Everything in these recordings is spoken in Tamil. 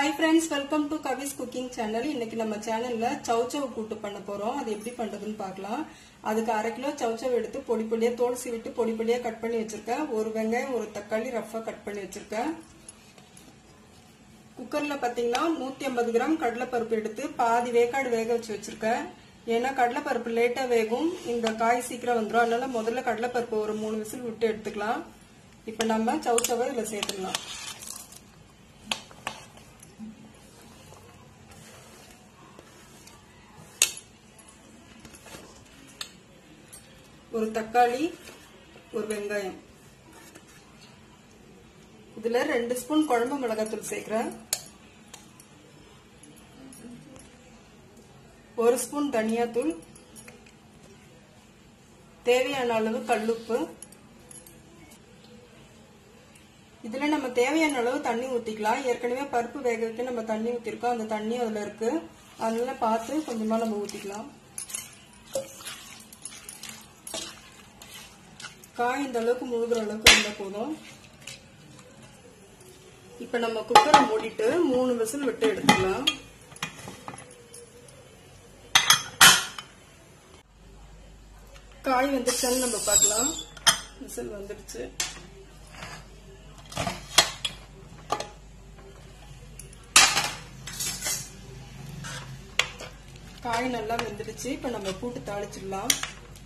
hi friends welcome to Kavi's cooking channel இன்னைக்கு நம்ம சேனல்ல சவுச்சவ் கூட்டு பண்ண போறோம் அது எப்படி பண்றதுன்னு பார்க்கலாம் அதுக்கு அரை கிலோ சவுச்சவ் எடுத்து பொடி பொடியா தோல் சீவிட்டு பொடி பொடியா கட் பண்ணி வச்சிருக்கேன் ஒரு வெங்காயம் ஒரு தக்காளி ரஃபா கட் பண்ணி வச்சிருக்கேன் குக்கர்ல பாத்தீங்கன்னா நூத்தி ஐம்பது கிராம் கடலைப்பருப்பு எடுத்து பாதி வேக்காடு வேக வச்சு வச்சிருக்கேன் ஏன்னா கடலைப்பருப்பு லேட்டா வேகும் இந்த காய் சீக்கிரம் வந்துடும் அதனால முதல்ல கடலைப்பருப்பு ஒரு மூணு விசில் விட்டு எடுத்துக்கலாம் இப்ப நம்ம சவுச்சவை இதுல சேர்த்துக்கலாம் ஒரு தக்காளி ஒரு வெங்காயம் இதுல ரெண்டு ஸ்பூன் குழம்பு மிளகாத்தூள் சேர்க்கிறேன் ஒரு ஸ்பூன் தனியாத்தூள் தேவையான அளவு கல்லுப்பு இதுல நம்ம தேவையான அளவு தண்ணி ஊத்திக்கலாம் ஏற்கனவே பருப்பு வேக வைக்க நம்ம தண்ணி ஊத்திருக்கோம் அந்த தண்ணி அதுல இருக்கு அதனால பார்த்து கொஞ்சமா நம்ம ஊத்திக்கலாம் காய் இந்த அளவுக்கு முழுகிற அளவுக்கு இருந்தால் போதும் இப்ப நம்ம குக்கரை மூடிட்டு மூணு விசில் விட்டு எடுத்துக்கலாம் காய் வந்துருச்சான்னு நம்ம பார்க்கலாம் விசில் வந்துடுச்சு காய் நல்லா வெந்துடுச்சு இப்ப நம்ம கூட்டு தாளிச்சிடலாம்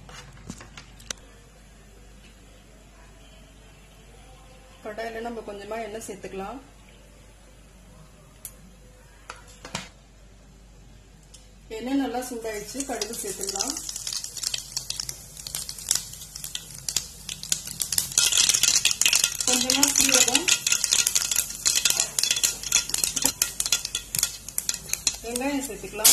கடாயில நம்ம கொஞ்சமா எண்ணெய் சேர்த்துக்கலாம் எண்ணெய் நல்லா சூடாயிடுச்சு கடுகு சேர்த்துக்கலாம் கொஞ்சமா சீரகம் வெங்காயம் சேர்த்துக்கலாம்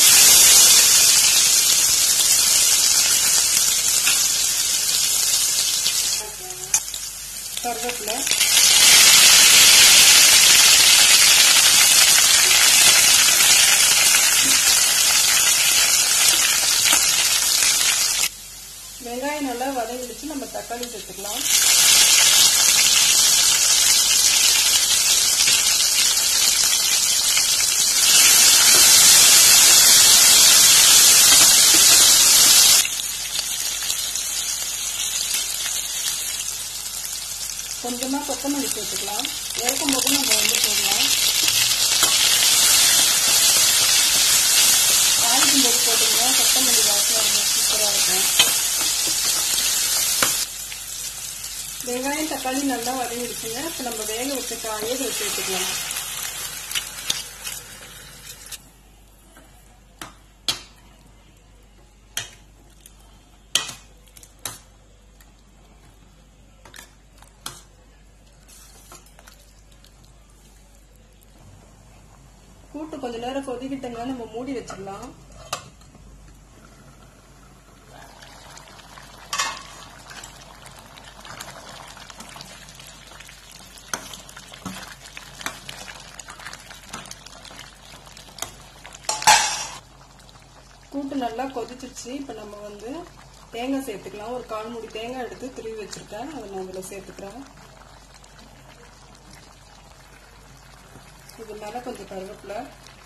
கருவேப்பிலை வெங்காயம் நல்லா வதங்கிடுச்சு நம்ம தக்காளி சேர்த்துக்கலாம் கொஞ்சமா கொத்தமல்லி சேர்த்துக்கலாம் இறக்கும் போது நம்ம வந்து போடலாம் தாளிக்கும் போது போட்டிங்கன்னா கொத்தமல்லி வாசனை ரொம்ப சூப்பராக இருக்கும் வெங்காயம் தக்காளி நல்லா வதங்கிடுச்சுங்க இப்போ நம்ம வேக வச்ச காயை இதில் சேர்த்துக்கலாம் கூட்டு கொஞ்ச நேரம் கொதிக்கிட்டங்க நம்ம மூடி வச்சிடலாம் கூட்டு நல்லா கொதிச்சிருச்சு இப்போ நம்ம வந்து தேங்காய் சேர்த்துக்கலாம் ஒரு கால் மூடி தேங்காய் எடுத்து துருவி வச்சிருக்கேன் அதை நான் இதில் சேர்த்துக்கிறேன் இது மேலே கொஞ்சம் கருவேப்பிலை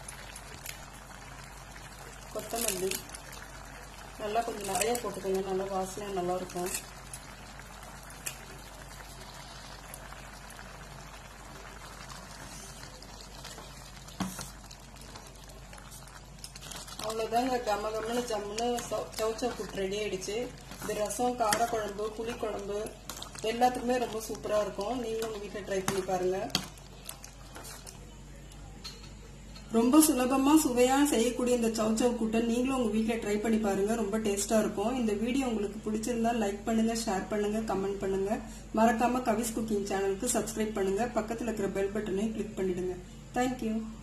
கொத்தமல்லி நல்லா கொஞ்சம் நிறைய போட்டுக்கோங்க நல்லா வாசனையாக நல்லா இருக்கும் அவ்வளோதாங்க கம்ம கம்மனு ஜம்முன்னு சவுச்சா கூட்டு ரெடி ஆயிடுச்சு இது ரசம் காரக்குழம்பு புளிக்குழம்பு எல்லாத்துக்குமே ரொம்ப சூப்பராக இருக்கும் நீங்களும் உங்கள் வீட்டில் ட்ரை பண்ணி பாருங்கள் ரொம்ப சுலபமா சுவையா செய்யக்கூடிய இந்த சவுச்சவ் கூட்டை நீங்களும் உங்க வீட்ல ட்ரை பண்ணி பாருங்க ரொம்ப டேஸ்டா இருக்கும் இந்த வீடியோ உங்களுக்கு பிடிச்சிருந்தா லைக் பண்ணுங்க ஷேர் பண்ணுங்க கமெண்ட் பண்ணுங்க மறக்காம கவிஸ் குக்கிங் சேனலுக்கு சப்ஸ்கிரைப் பண்ணுங்க பக்கத்துல இருக்கிற பெல் பட்டனையும் கிளிக் பண்ணிடுங்க தேங்க்யூ